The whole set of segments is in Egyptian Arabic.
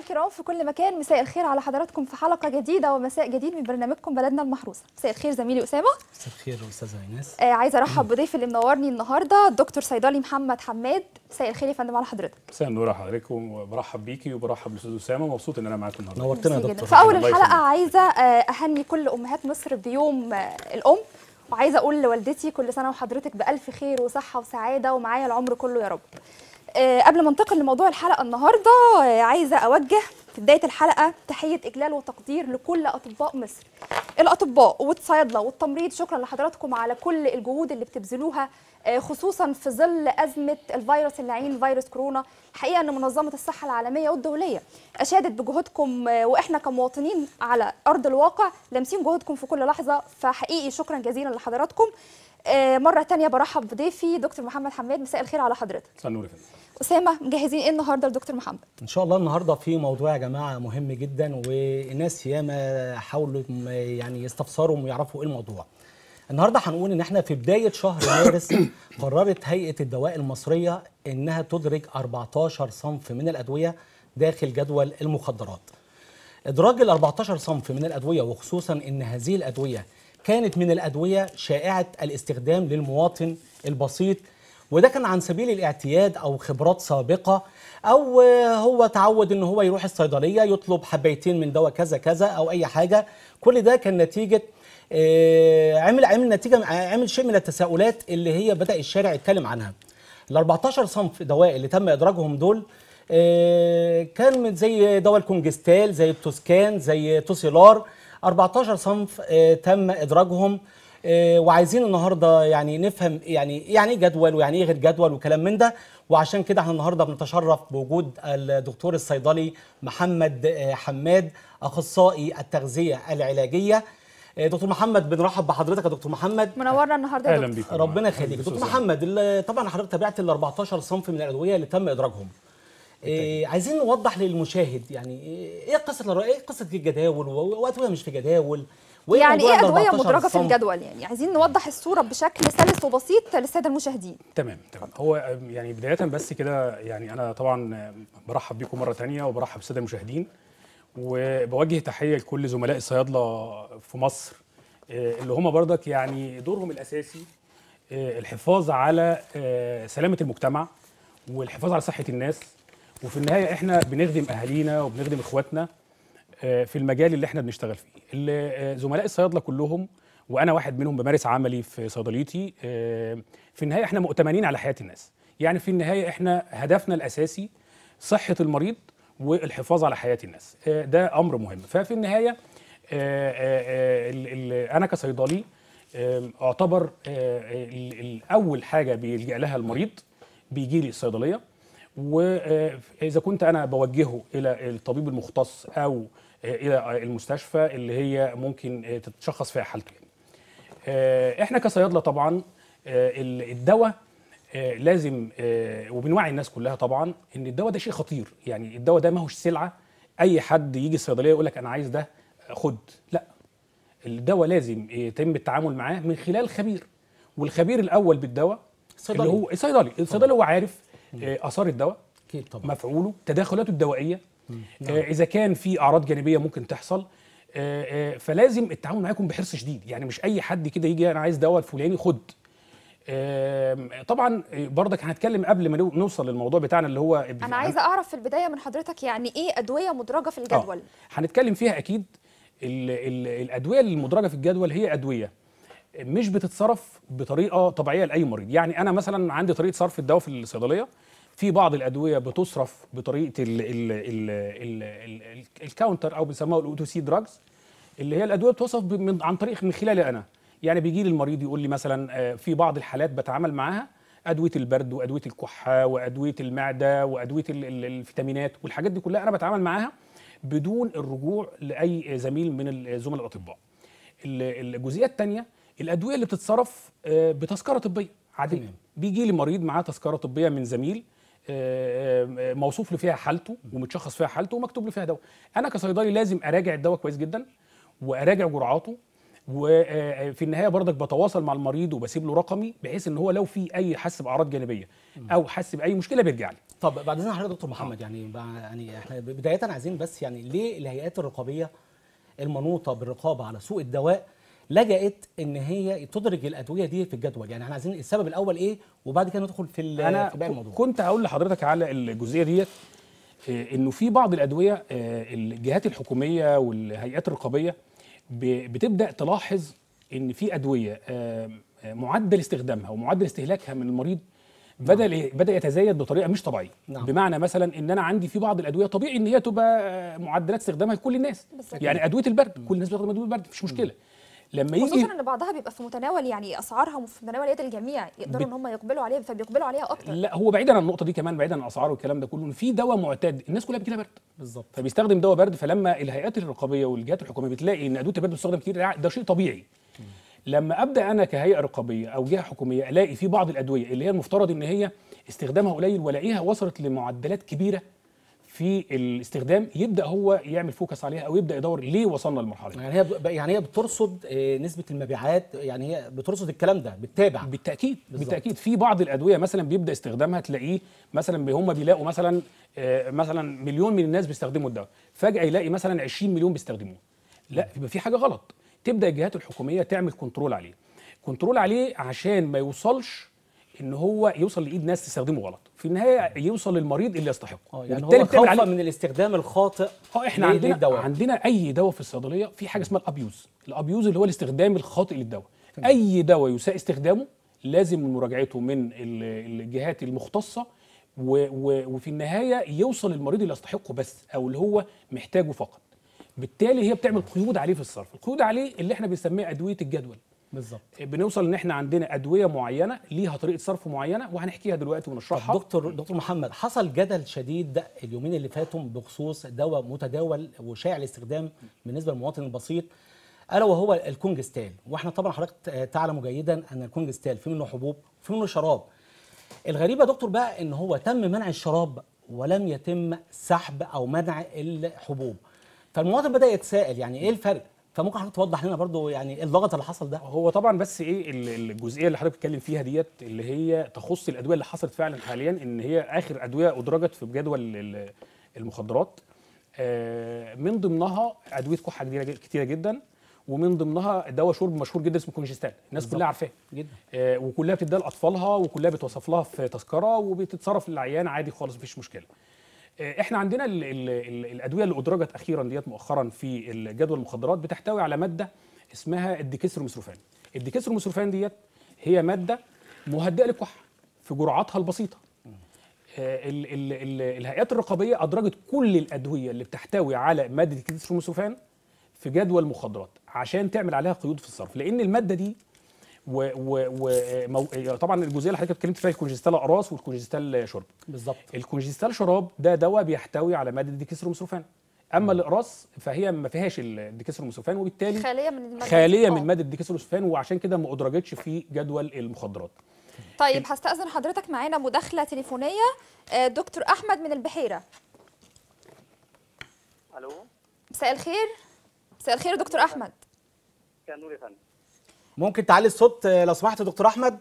الكرام في كل مكان مساء الخير على حضراتكم في حلقه جديده ومساء جديد من برنامجكم بلدنا المحروسه مساء الخير زميلي اسامه مساء الخير استاذه ايناس آه عايزه ارحب بضيفي اللي منورني النهارده الدكتور صيدلي محمد حماد مساء الخير يا فندم على حضرتك مساء النور على حضراتكم وبرحب بيكي وبرحب بالاستاذ اسامه ومبسوط ان انا معاكم النهارده نورتنا يا ميرسي جداً. دكتور في اول الله الحلقه يخليك. عايزه آه، اهني كل امهات مصر بيوم آه، الام وعايزه اقول لوالدتي كل سنه وحضرتك بالف خير وصحه وسعاده ومعايا العمر كله يا رب آه، قبل ما انتقل لموضوع الحلقه النهارده آه، عايزه اوجه في بدايه الحلقه تحيه اجلال وتقدير لكل اطباء مصر الاطباء والصيادله والتمريض شكرا لحضراتكم على كل الجهود اللي بتبذلوها آه، خصوصا في ظل ازمه الفيروس اللعين فيروس كورونا الحقيقه ان منظمه الصحه العالميه والدوليه اشادت بجهودكم آه، واحنا كمواطنين على ارض الواقع لامسين جهودكم في كل لحظه فحقيقي شكرا جزيلا لحضراتكم آه، مره تانية برحب بضيفي دكتور محمد حماد مساء الخير على حضرتك مساء النور يا فندم اسامه مجهزين ايه النهارده لدكتور محمد ان شاء الله النهارده في موضوع يا جماعه مهم جدا والناس ياما حاولوا م- يعني يستفسروا ويعرفوا ايه الموضوع النهارده هنقول ان احنا في بدايه شهر مارس قررت هيئه الدواء المصريه انها تدرج 14 صنف من الادويه داخل جدول المخدرات ادراج ال 14 صنف من الادويه وخصوصا ان هذه الادويه كانت من الادويه شائعه الاستخدام للمواطن البسيط وده كان عن سبيل الاعتياد او خبرات سابقه او آه، هو تعود ان هو يروح الصيدليه يطلب حبايتين من دواء كذا كذا او اي حاجه كل ده كان نتيجه آه، عمل عمل نتيجه عمل شيء من التساؤلات اللي هي بدا الشارع يتكلم عنها ال 14 صنف دواء اللي تم ادراجهم دول آه، كان من زي دواء الكونجستال زي التوسكان زي توسيلار 14 صنف آه، تم ادراجهم آه، وعايزين النهارده يعني نفهم يعني يعني ايه جدول ويعني ايه غير جدول وكلام من ده وعشان كده احنا النهارده بنتشرف بوجود الدكتور الصيدلي محمد آه، حماد اخصائي التغذيه العلاجيه آه، دكتور محمد بنرحب بحضرتك يا دكتور محمد منورنا النهارده يا اهلا دكتور بيكم ربنا يخليك أهلاً دكتور بأستاذ محمد ال- طبعا حضرتك تابعت ال 14 صنف من الادويه اللي تم ادراجهم إيه عايزين نوضح للمشاهد يعني ايه قصه الر- ايه قصه الجداول و- وادويه مش في جداول وإيه يعني موضوع ايه ال ادويه 14 مدرجه في صنف؟ الجدول يعني عايزين نوضح الصوره بشكل سلس وبسيط للساده المشاهدين تمام تمام هو يعني بدايه بس كده يعني انا طبعا برحب بيكم مره تانية وبرحب بالساده المشاهدين وبوجه تحيه لكل زملاء الصيادله في مصر آه، اللي هم برضك يعني دورهم الاساسي آه، الحفاظ على آه، سلامه المجتمع والحفاظ على صحه الناس وفي النهايه احنا بنخدم اهالينا وبنخدم اخواتنا آه، في المجال اللي احنا بنشتغل فيه اللي- آه، زملاء الصيادله كلهم وانا واحد منهم بمارس عملي في صيدليتي آه، في النهايه احنا مؤتمنين على حياه الناس يعني في النهايه احنا هدفنا الاساسي صحه المريض والحفاظ على حياه الناس آه، ده امر مهم ففي النهايه آه، آه، آه، ال- ال- انا كصيدلي آه، اعتبر آه، ال- ال- اول حاجه بيلجا لها المريض بيجي لي الصيدليه واذا كنت انا بوجهه الى الطبيب المختص او الى المستشفى اللي هي ممكن تتشخص فيها حالته يعني. آه، احنا كصيادله طبعا آه، ال- الدواء آه، لازم آه، وبنوعي الناس كلها طبعا ان الدواء ده شيء خطير يعني الدواء ده ما هوش سلعه اي حد يجي الصيدليه يقول لك انا عايز ده خد لا الدواء لازم يتم التعامل معاه من خلال خبير والخبير الاول بالدواء صيدلي. اللي هو الصيدلي الصيدلي هو عارف آه، اثار الدواء اكيد طبعا مفعوله تداخلاته الدوائيه آه اذا كان في اعراض جانبيه ممكن تحصل آه آه فلازم التعامل معاه يكون بحرص شديد يعني مش اي حد كده يجي انا عايز دواء الفلاني خد آه طبعا آه، برضك هنتكلم قبل ما نو- نوصل للموضوع بتاعنا اللي هو انا عايزه اعرف في البدايه من حضرتك يعني ايه ادويه مدرجه في الجدول آه. هنتكلم فيها اكيد ال ال الادويه المدرجه في الجدول هي ادويه مش بتتصرف بطريقه طبيعيه لاي مريض يعني انا مثلا عندي طريقه صرف الدواء في الصيدليه في بعض الادويه بتصرف بطريقه ال ال ال ال ال ال الكاونتر او بيسموها الاو تو سي دراجز اللي هي الادويه بتوصف ب- من عن طريق من خلالي انا يعني بيجي لي المريض يقول لي مثلا آه، في بعض الحالات بتعامل معاها ادويه البرد وادويه الكحه وادويه المعده وادويه ال- ال- الفيتامينات والحاجات دي كلها انا بتعامل معاها بدون الرجوع لاي زميل من الزملاء الاطباء ال- الجزئيه الثانيه الادويه اللي بتتصرف آه، بتذكره طبيه عاديه تمام. بيجي لي مريض معاه تذكره طبيه من زميل آه، آه، موصوف له فيها حالته ومتشخص فيها حالته ومكتوب له فيها دواء انا كصيدلي لازم اراجع الدواء كويس جدا واراجع جرعاته وفي النهايه برضك بتواصل مع المريض وبسيب له رقمي بحيث ان هو لو في اي حس باعراض جانبيه او حس باي مشكله بيرجع لي طب بعد اذن حضرتك دكتور محمد يعني بع- يعني احنا بدايه عايزين بس يعني ليه الهيئات الرقابيه المنوطه بالرقابه على سوق الدواء لجأت ان هي تدرج الادويه دي في الجدول يعني احنا عايزين السبب الاول ايه وبعد كده ندخل في ال- انا في باقي الموضوع كنت هقول لحضرتك على الجزئيه ديت آه، انه في بعض الادويه آه، الجهات الحكوميه والهيئات الرقابيه ب- بتبدا تلاحظ ان في ادويه آه، آه، معدل استخدامها ومعدل استهلاكها من المريض بدا بدا يتزايد بطريقه مش طبيعيه نعم. بمعنى مثلا ان انا عندي في بعض الادويه طبيعي ان هي تبقى آه، معدلات استخدامها لكل الناس بالظبط. يعني ادويه البرد كل الناس بتستخدم ادويه البرد مش مشكله لما يجي خصوصا ان بعضها بيبقى في متناول يعني اسعارها في متناول يد الجميع يقدروا بت- ان هم يقبلوا عليها فبيقبلوا عليها اكتر لا هو بعيدا عن النقطه دي كمان بعيدا عن الاسعار والكلام ده كله إن في دواء معتاد الناس كلها بتجيلها برد بالظبط فبيستخدم دواء برد فلما الهيئات الرقابيه والجهات الحكوميه بتلاقي ان ادويه البرد بتستخدم كتير ده شيء طبيعي لما ابدا انا كهيئه رقابيه او جهه حكوميه الاقي في بعض الادويه اللي هي المفترض ان هي استخدامها قليل والاقيها وصلت لمعدلات كبيره في الاستخدام يبدا هو يعمل فوكس عليها او يبدا يدور ليه وصلنا للمرحله دي يعني هي ب- يعني هي بترصد آه، نسبه المبيعات يعني هي بترصد الكلام ده بتتابع بالتاكيد بالظبط. بالتاكيد في بعض الادويه مثلا بيبدا استخدامها تلاقيه مثلا هم بيلاقوا مثلا آه، مثلا مليون من الناس بيستخدموا الدواء فجاه يلاقي مثلا 20 مليون بيستخدموه لا يبقى في حاجه غلط تبدا الجهات الحكوميه تعمل كنترول عليه كنترول عليه عشان ما يوصلش ان هو يوصل لايد ناس تستخدمه غلط في النهايه يوصل للمريض اللي يستحقه اه يعني وبالتالي هو بتعمل خوفا عليه من الاستخدام الخاطئ اه احنا ليه- عندنا للدواء. عندنا اي دواء في الصيدليه في حاجه اسمها الابيوز الابيوز اللي هو الاستخدام الخاطئ للدواء اي دواء يساء استخدامه لازم من مراجعته من ال- الجهات المختصه و و وفي النهايه يوصل للمريض اللي يستحقه بس او اللي هو محتاجه فقط بالتالي هي بتعمل قيود عليه في الصرف القيود عليه اللي احنا بنسميها ادويه الجدول بالظبط بنوصل ان احنا عندنا ادويه معينه ليها طريقه صرف معينه وهنحكيها دلوقتي طب ونشرحها دكتور دكتور محمد حصل جدل شديد ده اليومين اللي فاتوا بخصوص دواء متداول وشائع الاستخدام بالنسبه للمواطن البسيط الا وهو الكونجستال واحنا طبعا حضرتك تعلم جيدا ان الكونجستال في منه حبوب وفي منه شراب الغريب يا دكتور بقى ان هو تم منع الشراب ولم يتم سحب او منع الحبوب فالمواطن بدا يتساءل يعني ايه الفرق فممكن حضرتك توضح لنا برضو يعني ايه اللغط اللي حصل ده هو طبعا بس ايه ال- الجزئيه اللي حضرتك بتتكلم فيها ديت اللي هي تخص الادويه اللي حصلت فعلا حاليا ان هي اخر ادويه ادرجت في جدول ال- المخدرات آه، من ضمنها ادويه كحه كتيره كتيره جدا ومن ضمنها دواء شرب مشهور جدا اسمه كونجستان الناس بالظبط. كلها عارفاه جدا آه، وكلها بتديها لاطفالها وكلها بتوصف لها في تذكره وبتتصرف للعيان عادي خالص مفيش مشكله آه، احنا عندنا ال ال ال الادويه اللي ادرجت اخيرا ديت مؤخرا في الجدول المخدرات بتحتوي على ماده اسمها الديكستروميثروفان الديكستروميثروفان ديت هي ماده مهدئه للكحه في جرعاتها البسيطه آه، ال ال ال الهيئات الرقابيه ادرجت كل الادويه اللي بتحتوي على ماده الديكستروميثروفان في جدول المخدرات عشان تعمل عليها قيود في الصرف لان الماده دي و و و مو- طبعا الجزئيه اللي حضرتك اتكلمت فيها الكونجستال اقراص والكونجستال شرب بالظبط الكونجستال شراب ده دواء بيحتوي على ماده الديكستروميثروفان اما الاقراص فهي ما فيهاش الديكستروميثروفان وبالتالي خاليه من المادة خاليه آه. من ماده الديكستروميثروفان وعشان كده ما ادرجتش في جدول المخدرات طيب هستأذن حضرتك معانا مداخلة تليفونية آه، دكتور أحمد من البحيرة الو مساء الخير مساء الخير يا دكتور أحمد كان نور يا فندم ممكن تعلي الصوت آه، لو سمحت يا دكتور احمد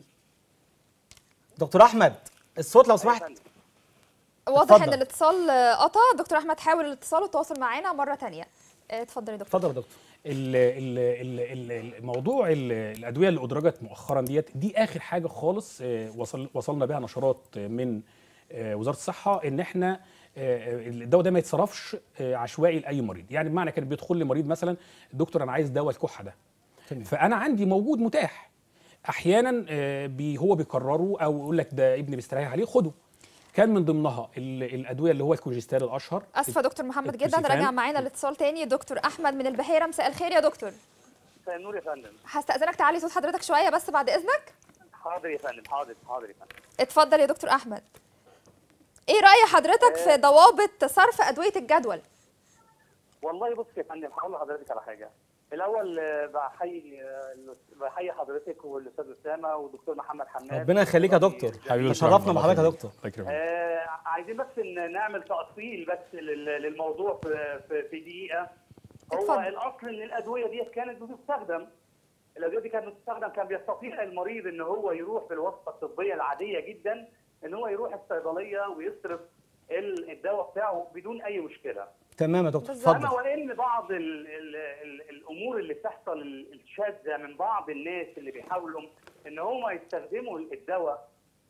دكتور احمد الصوت لو سمحت أيوة يا فندم. واضح اتفضل. ان الاتصال آه، قطع دكتور أحمد حاول الاتصال والتواصل معانا مرة تانية آه، اتفضل يا دكتور اتفضل يا دكتور ال- ال- ال- ال- الموضوع ال- الادويه اللي ادرجت مؤخرا ديت دي اخر حاجه خالص آه، وصل وصلنا بها نشرات آه، من آه، وزاره الصحه ان احنا آه، الدواء ده ما يتصرفش آه، عشوائي لاي مريض يعني بمعنى كان بيدخل لي مريض مثلا دكتور انا عايز دواء الكحه ده تمام. فانا عندي موجود متاح احيانا آه، بي هو بيكرره او يقول لك ده ابني بيستريح عليه خده كان من ضمنها ال- الادويه اللي هو الكونجستال الاشهر اسفه دكتور محمد جدا الكوسيفان. راجع معانا الاتصال تاني دكتور احمد من البحيره مساء الخير يا دكتور مساء النور يا فندم هستاذنك تعلي صوت حضرتك شويه بس بعد اذنك حاضر يا فندم حاضر حاضر يا فندم اتفضل يا دكتور احمد ايه راي حضرتك في ضوابط صرف ادويه الجدول والله بص يا فندم هقول لحضرتك على حاجه الاول آه، بحيي آه، بحيي حضرتك والاستاذ اسامه والدكتور محمد حماد ربنا يخليك يا دكتور حبيبي تشرفنا بحضرتك يا دكتور الله يكرمك. آه عايزين بس إن نعمل تأصيل بس لل- للموضوع في في, في دقيقه هو اتفضل. الاصل ان الادويه ديت كانت بتستخدم الادويه دي كانت بتستخدم كان بيستطيع المريض ان هو يروح بالوصفه الطبيه العاديه جدا ان هو يروح الصيدليه ويصرف ال- الدواء بتاعه بدون اي مشكله تمام يا دكتور بالظبط. اما اتفضل وان بعض ال ال ال الامور اللي بتحصل ال- الشاذه من بعض الناس اللي بيحاولوا ان هم يستخدموا الدواء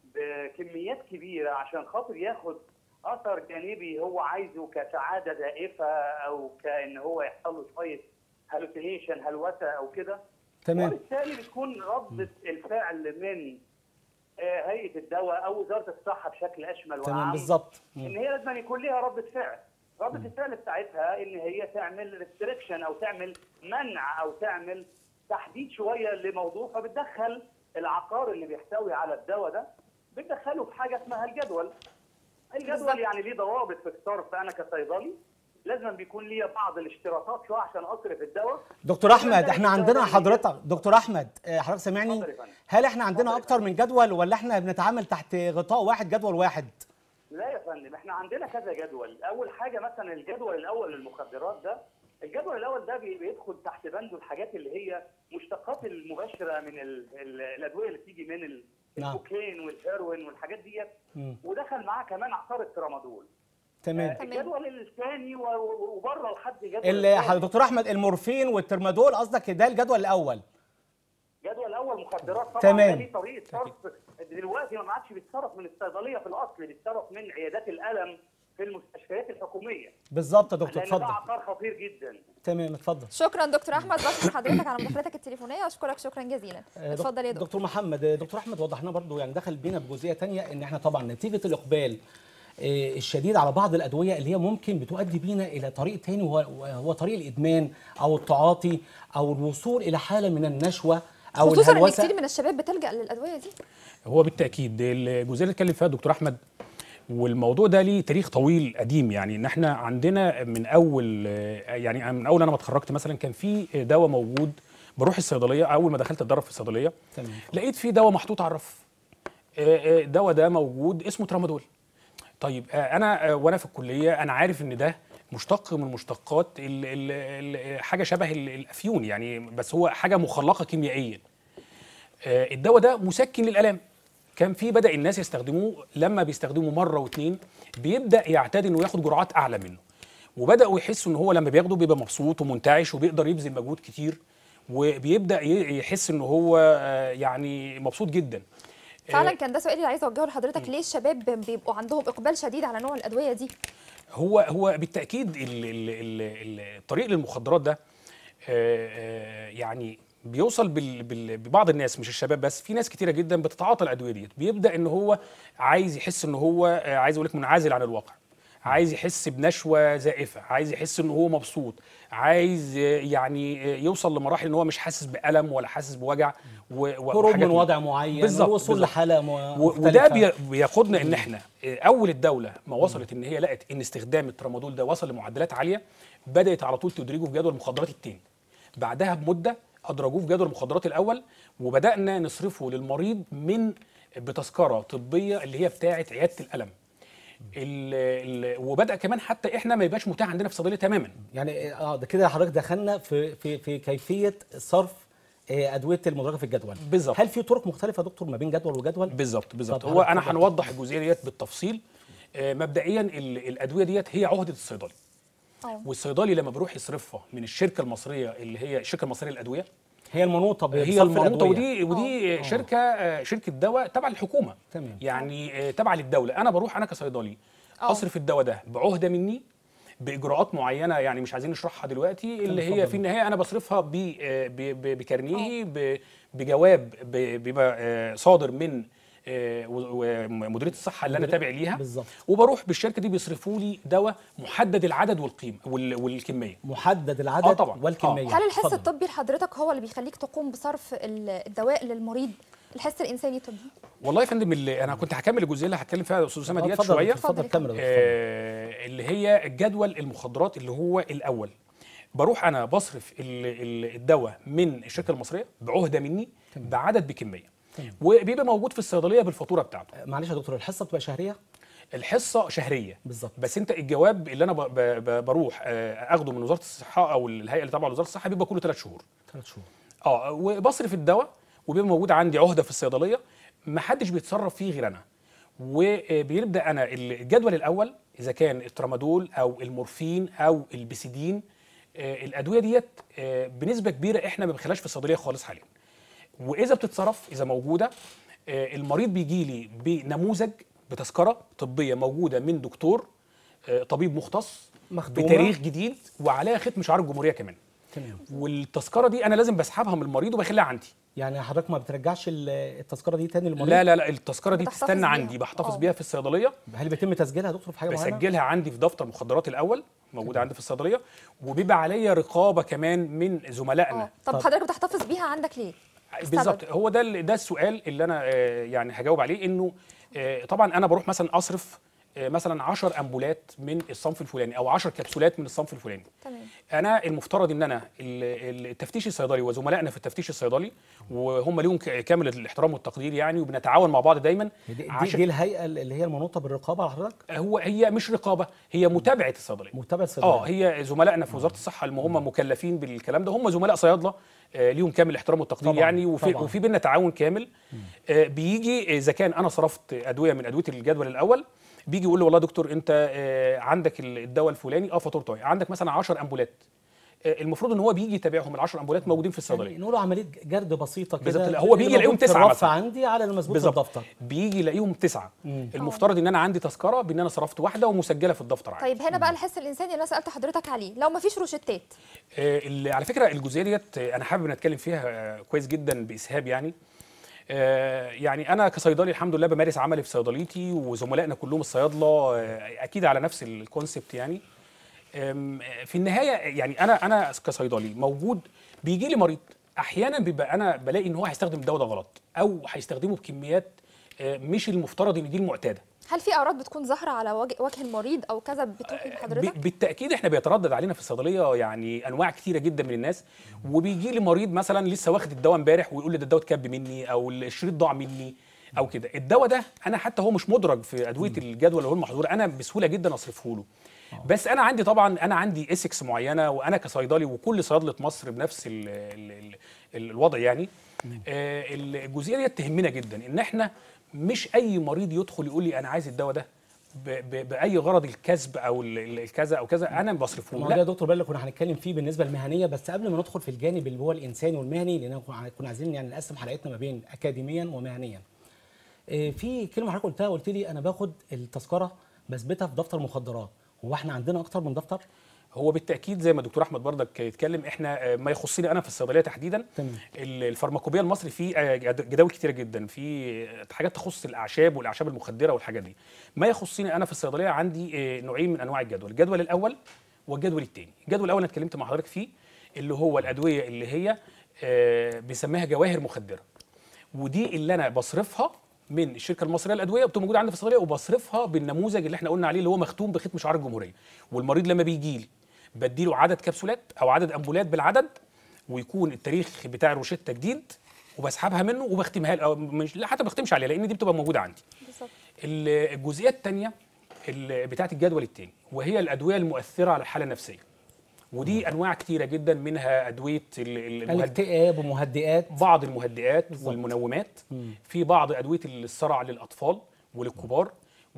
بكميات كبيره عشان خاطر ياخد اثر جانبي هو عايزه كسعاده زائفه او كان هو يحصل له شويه هلوسينيشن هلوسه او كده تمام وبالتالي بتكون رده الفعل من آه، هيئه الدواء او وزاره الصحه بشكل اشمل تمام وأعم بالظبط مم. ان هي لازم يكون ليها رده فعل رده الفعل بتاعتها ان هي تعمل ريستريكشن او تعمل منع او تعمل تحديد شويه لموضوع فبتدخل العقار اللي بيحتوي على الدواء ده بتدخله في حاجه اسمها الجدول بالظبط. الجدول يعني ليه ضوابط في الصرف انا كصيدلي لازم بيكون ليا بعض الاشتراطات شويه عشان اصرف الدواء دكتور احمد احنا عندنا حضرتك دكتور احمد آه، حضرتك سامعني اتفضل يا فندم. هل احنا عندنا اتفضل يا اكتر من جدول ولا احنا بنتعامل تحت غطاء واحد جدول واحد لا يا فندم احنا عندنا كذا جدول اول حاجه مثلا الجدول الاول للمخدرات ده الجدول الاول ده بي- بيدخل تحت بند الحاجات اللي هي مشتقات المباشره من ال ال الادويه اللي بتيجي من ال- نعم. الكوكايين والهيروين والحاجات ديت مم. ودخل معاه كمان عصاره الترامادول تمام تمام. الجدول الثاني و- و- وبره لحد جدول ال- الثاني. دكتور احمد المورفين والترمادول قصدك ده الجدول الاول جدول اول مخدرات طبعا تمام. ده ليه طريقه صرف دلوقتي ما عادش بيتصرف من الصيدليه في الاصل بيتصرف من عيادات الالم في المستشفيات الحكوميه بالظبط يا دكتور لان ده اتفضل عقار خطير جدا تمام اتفضل شكرا دكتور احمد بشكر حضرتك على مداخلتك التليفونيه اشكرك شكرا جزيلا آه، دك- اتفضل يا دكتور دكتور محمد آه، دكتور احمد وضح لنا برضو يعني دخل بينا بجزئيه تانية ان احنا طبعا نتيجه الاقبال آه، الشديد على بعض الادويه اللي هي ممكن بتؤدي بينا الى طريق تاني وهو وهو طريق الادمان او التعاطي او الوصول الى حاله من النشوه او خصوصا ان الهلوسه كتير من الشباب بتلجا للادويه دي هو بالتاكيد الجزئيه اللي اتكلم فيها الدكتور احمد والموضوع ده ليه تاريخ طويل قديم يعني ان احنا عندنا من اول يعني من اول انا ما اتخرجت مثلا كان في دواء موجود بروح الصيدليه اول ما دخلت اتدرب في الصيدليه تمام لقيت في دواء محطوط على الرف آه، آه، الدواء ده موجود اسمه ترامادول طيب آه، انا آه، وانا في الكليه انا عارف ان ده مشتق من مشتقات ال ال ال حاجه شبه ال- الافيون يعني بس هو حاجه مخلقه كيميائيا آه، الدواء ده مسكن للالام كان في بدا الناس يستخدموه لما بيستخدموا مره واتنين بيبدا يعتاد انه ياخد جرعات اعلى منه وبداوا يحسوا ان هو لما بياخده بيبقى مبسوط ومنتعش وبيقدر يبذل مجهود كتير وبيبدا ي- يحس ان هو آه، يعني مبسوط جدا فعلا كان ده سؤالي اللي عايزه اوجهه لحضرتك ليه الشباب بيبقوا عندهم اقبال شديد على نوع الادويه دي هو هو بالتاكيد ال- ال- ال- ال- الطريق للمخدرات ده آه، آه، يعني بيوصل بال- بال- ببعض الناس مش الشباب بس في ناس كتيره جدا بتتعاطى الادويه ديت بيبدا ان هو عايز يحس ان هو آه، عايز اقول لك منعزل عن الواقع عايز يحس بنشوه زائفه عايز يحس ان هو مبسوط عايز آه، يعني آه، يوصل لمراحل ان هو مش حاسس بالم ولا حاسس بوجع و- و- هروب وحاجات من وضع معين بالظبط، والوصول بالظبط. لحاله م- و- مختلفه وده بي- بياخدنا ان احنا آه، اول الدوله ما وصلت ان هي لقت ان استخدام الترامادول ده وصل لمعدلات عاليه بدات على طول تدرجه في جدول المخدرات التاني بعدها بمده ادرجوه في جدول المخدرات الاول وبدانا نصرفه للمريض من بتذكره طبيه اللي هي بتاعه عياده الالم ال ال وبدا كمان حتى احنا ما يبقاش متاح عندنا في الصيدليه تماما يعني اه ده كده حضرتك دخلنا في في في كيفيه صرف آه، ادويه المدرجه في الجدول بالظبط. هل في طرق مختلفه يا دكتور ما بين جدول وجدول بالظبط بالظبط طب هو حضرتك انا اتفضل. هنوضح الجزئيه ديت بالتفصيل آه، مبدئيا ال- الادويه ديت هي عهده الصيدلي اه والصيدلي لما بيروح يصرفها من الشركه المصريه اللي هي الشركه المصريه للادويه هي المنوطه هي بصرف المنوطه الأدوية. ودي ودي شركه آه، شركه دواء تبع الحكومه تمام. يعني آه، تبع للدوله انا بروح انا كصيدلي اه. اصرف الدواء ده بعهده مني باجراءات معينه يعني مش عايزين نشرحها دلوقتي اللي هي اتفضل. في النهايه انا بصرفها ب- آه، ب- ب- بكارنيه ب- بجواب ب- بيبقى آه، صادر من آه، و- ومديريه الصحه اللي انا تابع ليها بالظبط. وبروح بالشركه دي بيصرفوا لي دواء محدد العدد والقيمه وال- والكميه محدد العدد آه طبعاً. والكميه هل الحس اتفضل. الطبي لحضرتك هو اللي بيخليك تقوم بصرف ال- الدواء للمريض الحس الانساني الطبي والله يا فندم اللي انا كنت هكمل الجزئيه اللي هتكلم فيها استاذ اسامه آه، ديت اتفضل شويه اتفضل اتفضل. كمل يا دكتور، اتفضل. آه، اللي هي الجدول المخدرات اللي هو الاول بروح انا بصرف ال- ال- الدواء من الشركه المصريه بعهده مني بعدد بكميه وبيبقى موجود في الصيدليه بالفاتوره بتاعته معلش يا دكتور الحصه بتبقى شهريه الحصه شهريه بالظبط. بس انت الجواب اللي انا ب- ب- ب- بروح آه، اخده من وزاره الصحه او الهيئه اللي تابعه لوزاره الصحه بيبقى كله ثلاث شهور ثلاث شهور اه وبصرف الدواء وبيبقى موجود عندي عهده في الصيدليه ما حدش بيتصرف فيه غير انا وبيبدا انا الجدول الاول اذا كان الترامادول او المورفين او البيسيدين آه، الادويه ديت آه، بنسبه كبيره احنا ما بنخليهاش في الصيدليه خالص حاليا واذا بتتصرف اذا موجوده آه، المريض بيجي لي بنموذج بتذكره طبيه موجوده من دكتور آه، طبيب مختص مختومة. بتاريخ جديد وعليها ختم شعار الجمهوريه كمان تمام والتذكره دي انا لازم بسحبها من المريض وبخليها عندي يعني حضرتك ما بترجعش ال- التذكره دي تاني للمريض لا لا لا التذكره دي بتحتفظ تستنى بيها. عندي بحتفظ آه. بيها في الصيدليه هل بيتم تسجيلها يا دكتور في حاجه معينه بسجلها عندي في دفتر مخدرات الاول موجوده عندي في الصيدليه وبيبقى عليا رقابه كمان من زملائنا اه طب طب. حضرتك بتحتفظ بيها عندك ليه؟ بالظبط السبب. هو ده ال- ده السؤال اللي انا آه، يعني هجاوب عليه انه آه، طبعا انا بروح مثلا اصرف آه، مثلا 10 امبولات من الصنف الفلاني او 10 كبسولات من الصنف الفلاني تمام انا المفترض ان انا ال- التفتيش الصيدلي وزملائنا في التفتيش الصيدلي وهم ليهم ك- كامل الاحترام والتقدير يعني وبنتعاون مع بعض دايما دي, دي, عشان دي الهيئه اللي هي المنوطه بالرقابه على حضرتك هو هي مش رقابه هي متابعه الصيدليه متابعه الصيدليه اه هي زملائنا في وزاره الصحه اللي هم مكلفين بالكلام ده هم زملاء صيادله آه، ليهم كامل الاحترام والتقدير طبعاً، يعني وفي طبعاً. وفي بينا تعاون كامل آه، بيجي اذا كان انا صرفت ادويه من ادويه الجدول الاول بيجي يقول لي والله يا دكتور انت آه، عندك ال- الدواء الفلاني اه فاتورته أهي. عندك مثلا 10 امبولات آه، المفروض ان هو بيجي يتابعهم ال 10 امبولات موجودين في يعني الصيدليه نقولوا عمليه جرد بسيطه بالظبط، كده لا، هو بيجي اللي يلاقيهم موجود في تسعة الرف مثلاً. عندي على المثبوت في بالظبط الدفتر بيجي يلاقيهم تسعه مم. المفترض ان انا عندي تذكره بان انا صرفت واحده ومسجله في الدفتر عندي طيب هنا بقى الحس الانساني اللي انا سالت حضرتك عليه لو ما فيش روشتات آه، اللي- على فكره الجزئيه ديت آه، انا حابب نتكلم فيها آه، كويس جدا باسهاب يعني آه، يعني انا كصيدلي الحمد لله بمارس عملي في صيدليتي وزملائنا كلهم الصيادله آه، اكيد على نفس الكونسبت يعني آم، آه، في النهايه يعني انا انا كصيدلي موجود بيجي لي مريض احيانا بيبقى انا بلاقي ان هو هيستخدم الدواء ده غلط او هيستخدمه بكميات آه، مش المفترض ان دي المعتاده هل في اعراض بتكون ظاهره على وجه, وجه المريض او كذا بتروحي ب- لحضرتك بالتاكيد احنا بيتردد علينا في الصيدليه يعني انواع كتيره جدا من الناس وبيجي لي مريض مثلا لسه واخد الدواء امبارح ويقول لي ده الدواء اتكب مني او الشريط ضاع مني او كده الدواء ده انا حتى هو مش مدرج في ادويه الجدول اللي هو المحظور انا بسهوله جدا اصرفه له بس انا عندي طبعا انا عندي اسكس معينه وانا كصيدلي وكل صيادله مصر بنفس ال ال ال ال الوضع يعني آه الجزئيه دي تهمنا جدا ان احنا مش اي مريض يدخل يقول لي انا عايز الدواء ده ب- ب- باي غرض الكسب او ال- ال- الكذا او كذا انا بصرفه له الموضوع لا يا دكتور بقى اللي كنا هنتكلم فيه بالنسبه للمهنيه بس قبل ما ندخل في الجانب اللي هو الانساني والمهني لان كنا كنا عايزين يعني نقسم حلقتنا ما بين اكاديميا ومهنيا. آه، في كلمه حضرتك قلتها قلت لي انا باخد التذكره بثبتها في دفتر مخدرات هو احنا عندنا اكتر من دفتر؟ هو بالتاكيد زي ما الدكتور احمد بردك يتكلم احنا آه، ما يخصني انا في الصيدليه تحديدا تمام. ال- الفارماكوبيا المصري فيه آه، جد- جداول كتيره جدا في حاجات تخص الاعشاب والاعشاب المخدره والحاجات دي ما يخصني انا في الصيدليه عندي آه، نوعين من انواع الجدول الجدول الاول والجدول الثاني الجدول الاول انا اتكلمت مع حضرتك فيه اللي هو الادويه اللي هي آه، بنسميها جواهر مخدره ودي اللي انا بصرفها من الشركه المصريه للادويه بتبقى موجوده عندي في الصيدليه وبصرفها بالنموذج اللي احنا قلنا عليه اللي هو مختوم بختم شعار الجمهوريه والمريض لما بيجي لي بديله عدد كبسولات او عدد امبولات بالعدد ويكون التاريخ بتاع الروشته جديد وبسحبها منه وبختمها له- او مش لا حتى ما بختمش عليها لان دي بتبقى موجوده عندي بالظبط ال- الجزئيه الثانيه بتاعه الجدول الثاني وهي الادويه المؤثره على الحاله النفسيه ودي انواع كتيره جدا منها ادويه ال- ال- المهد... الاكتئاب ومهدئات بعض المهدئات بالظبط. والمنومات في بعض ادويه الصرع للاطفال وللكبار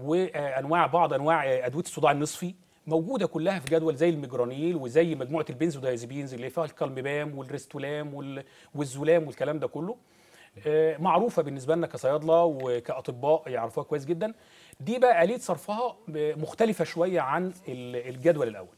وانواع بعض انواع ادويه الصداع النصفي موجوده كلها في جدول زي المجرانيل وزي مجموعه البنزودايزيبينز اللي فيها الكالميبام والريستولام وال- والزولام والكلام ده كله آه، معروفه بالنسبه لنا كصيادله وكاطباء يعرفوها كويس جدا دي بقى اليه صرفها مختلفه شويه عن ال- الجدول الاول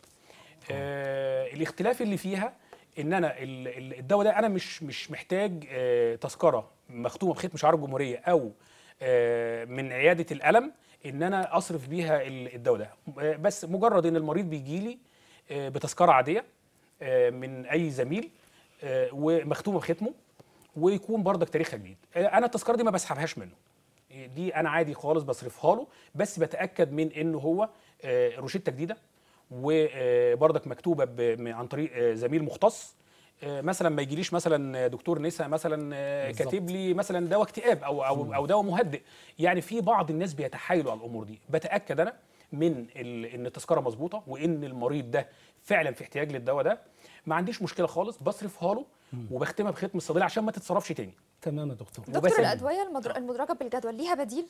آه الاختلاف اللي فيها ان انا ال- ال- الدواء ده انا مش مش محتاج آه تذكره مختومه بختم شعار الجمهوريه او آه من عياده الالم ان انا اصرف بيها ال- الدواء ده آه بس مجرد ان المريض بيجي لي آه بتذكره عاديه آه من اي زميل آه ومختومه بختمه ويكون بردك تاريخها جديد آه انا التذكره دي ما بسحبهاش منه دي انا عادي خالص بصرفها له بس بتاكد من انه هو آه، روشته جديده وبرضك مكتوبه ب- م- عن طريق آه، زميل مختص آه، مثلا ما يجيليش مثلا دكتور نسا مثلا آه، بالظبط. كاتب لي مثلا دواء اكتئاب او او او دواء مهدئ يعني في بعض الناس بيتحايلوا على الامور دي بتاكد انا من ال- ان التذكره مظبوطه وان المريض ده فعلا في احتياج للدواء ده ما عنديش مشكله خالص بصرفها له وبختمها بختم الصيدليه عشان ما تتصرفش تاني تمام يا دكتور دكتور وبس- الادويه المدر- المدرجه بالجدول ليها بديل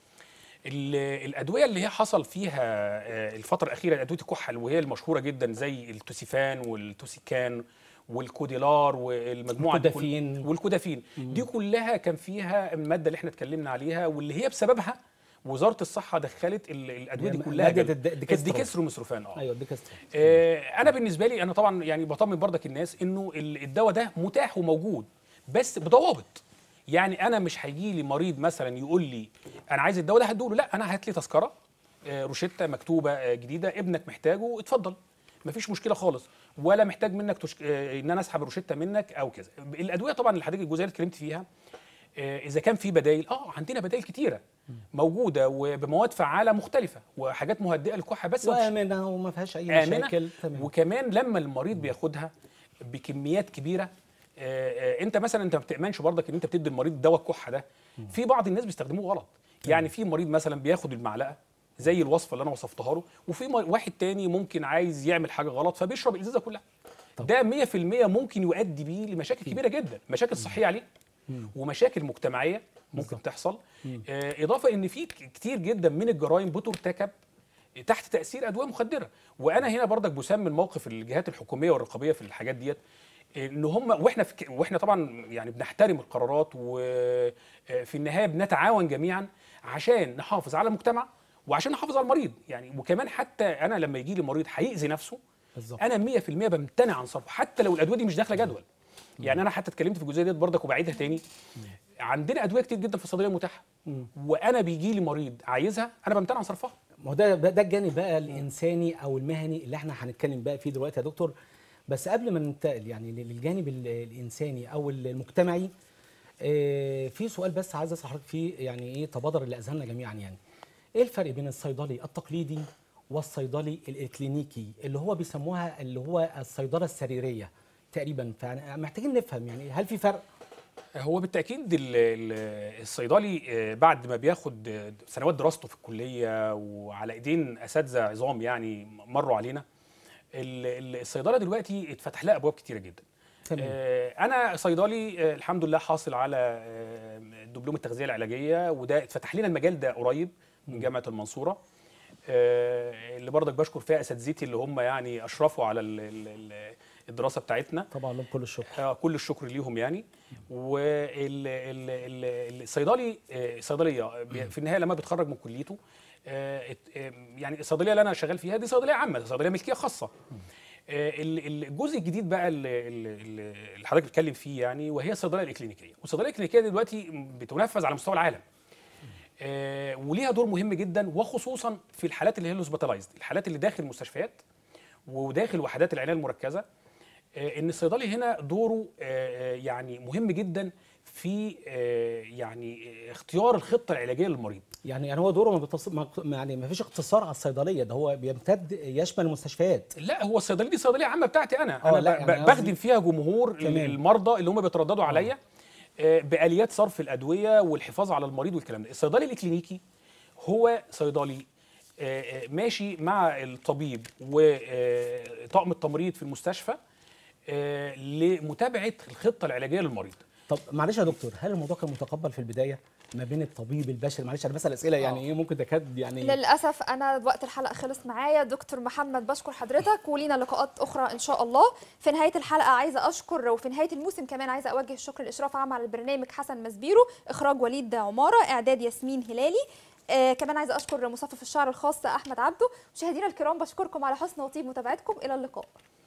ال- الادويه اللي هي حصل فيها آه، الفتره الاخيره ادويه الكحل وهي المشهوره جدا زي التوسيفان والتوسيكان والكوديلار والمجموعه دي كل- الكودافين. والكودافين دي كلها كان فيها الماده اللي احنا اتكلمنا عليها واللي هي بسببها وزاره الصحه دخلت ال- الادويه دي يعني كلها مادة جل- الد- الديكسترو. الديكستروميثوفان اه ايوه دي كاستر آه، انا بالنسبه لي انا طبعا يعني بطمن برضك الناس انه ال- الدواء ده متاح وموجود بس بضوابط يعني انا مش هيجي لي مريض مثلا يقول لي انا عايز الدواء ده هديله لا انا هات لي تذكره آه، روشته مكتوبه آه، جديده ابنك محتاجه اتفضل مفيش مشكله خالص ولا محتاج منك تشك... آه، ان انا اسحب الروشته منك او كذا الادويه طبعا اللي حضرتك الجزئيه اللي اتكلمت فيها آه، اذا كان في بدائل اه عندنا بدائل كتيره موجوده وبمواد فعاله مختلفه وحاجات مهدئه للكحه بس ما فيش- وامنه وما فيهاش اي آمنة مشاكل تمام وكمان لما المريض بياخدها بكميات كبيره آه، آه، انت مثلا انت ما بتامنش برضك ان انت بتدي المريض دواء الكحه ده في بعض الناس بيستخدموه غلط يعني في مريض مثلا بياخد المعلقه زي الوصفه اللي انا وصفتها له وفي مر- واحد تاني ممكن عايز يعمل حاجه غلط فبيشرب الازازه كلها طب. ده 100% ممكن يؤدي بيه لمشاكل كبيره جدا مشاكل صحيه عليه ومشاكل مجتمعيه ممكن تحصل آه، اضافه ان في ك- كتير جدا من الجرائم بترتكب تحت تاثير ادويه مخدره وانا هنا برضك بسمي الموقف الجهات الحكوميه والرقابيه في الحاجات ديت ان هم واحنا في ك- واحنا طبعا يعني بنحترم القرارات وفي النهايه بنتعاون جميعا عشان نحافظ على المجتمع وعشان نحافظ على المريض يعني وكمان حتى انا لما يجي لي مريض هيأذي نفسه بالظبط انا 100% بمتنع عن صرفه حتى لو الادويه دي مش داخله جدول يعني انا حتى اتكلمت في الجزئيه ديت برضك وبعيدها تاني عندنا ادويه كتير جدا في الصيدليه متاحه وانا بيجي لي مريض عايزها انا بمتنع عن صرفها ما هو ده ده الجانب بقى الانساني او المهني اللي احنا هنتكلم بقى فيه دلوقتي يا دكتور بس قبل ما ننتقل يعني للجانب ال- الانساني او المجتمعي آه، في سؤال بس عايز اسال حضرتك فيه يعني ايه تبادر لاذهاننا جميعا يعني ايه الفرق بين الصيدلي التقليدي والصيدلي الكلينيكي اللي هو بيسموها اللي هو الصيدله السريريه تقريبا فمحتاجين نفهم يعني هل في فرق هو بالتاكيد ال- ال- الصيدلي آه، بعد ما بياخد آه، سنوات دراسته في الكليه وعلى ايدين اساتذه عظام يعني مروا علينا ال- ال- الصيدله دلوقتي اتفتح لها ابواب كتيره جدا تمام. آه، انا صيدلي آه، الحمد لله حاصل على آه، دبلوم التغذيه العلاجيه وده اتفتح لنا المجال ده قريب من جامعه المنصوره آه، اللي برضك بشكر فيها اساتذتي اللي هم يعني اشرفوا على ال- ال- ال- الدراسه بتاعتنا طبعا لهم كل الشكر آه، كل الشكر ليهم يعني والصيدلي الصيدليه بي- في النهايه لما بيتخرج من كليته آه، ات- آه، يعني الصيدليه اللي انا شغال فيها دي صيدليه عامه صيدليه ملكيه خاصه آه، ال- ال- الجزء الجديد بقى اللي اللي- اللي حضرتك بتتكلم فيه يعني وهي الصيدليه الاكلينيكيه والصيدليه الاكلينيكيه دلوقتي بتنفذ على مستوى العالم آه، وليها دور مهم جدا وخصوصا في الحالات اللي هي الهوسبيتالايزد الحالات اللي داخل المستشفيات وداخل وحدات العنايه المركزه آه، ان الصيدلي هنا دوره آه، آه، يعني مهم جدا في آه، يعني آه، اختيار الخطه العلاجيه للمريض يعني يعني هو دوره ما بتص... ما يعني ما فيش اقتصار على الصيدليه ده هو بيمتد يشمل المستشفيات لا هو الصيدليه دي صيدليه عامه بتاعتي انا آه، انا لا، ب- يعني ب- بخدم قصدي- فيها جمهور تمام. المرضى اللي هم بيترددوا عليا آه، باليات صرف الادويه والحفاظ على المريض والكلام ده الصيدلي الكلينيكي هو صيدلي آه، آه، ماشي مع الطبيب وطاقم التمريض في المستشفى آه، لمتابعه الخطه العلاجيه للمريض طب معلش يا دكتور هل الموضوع كان متقبل في البدايه ما بين الطبيب البشري معلش انا بسال اسئله يعني آه. ايه ممكن تكاد يعني للاسف انا وقت الحلقه خلص معايا دكتور محمد بشكر حضرتك ولينا لقاءات اخرى ان شاء الله في نهايه الحلقه عايزه اشكر وفي نهايه الموسم كمان عايزه اوجه الشكر الاشراف عام على البرنامج حسن مسبيرو اخراج وليد عماره اعداد ياسمين هلالي آه كمان عايزه اشكر مصفف الشعر الخاص احمد عبده مشاهدينا الكرام بشكركم على حسن وطيب متابعتكم الى اللقاء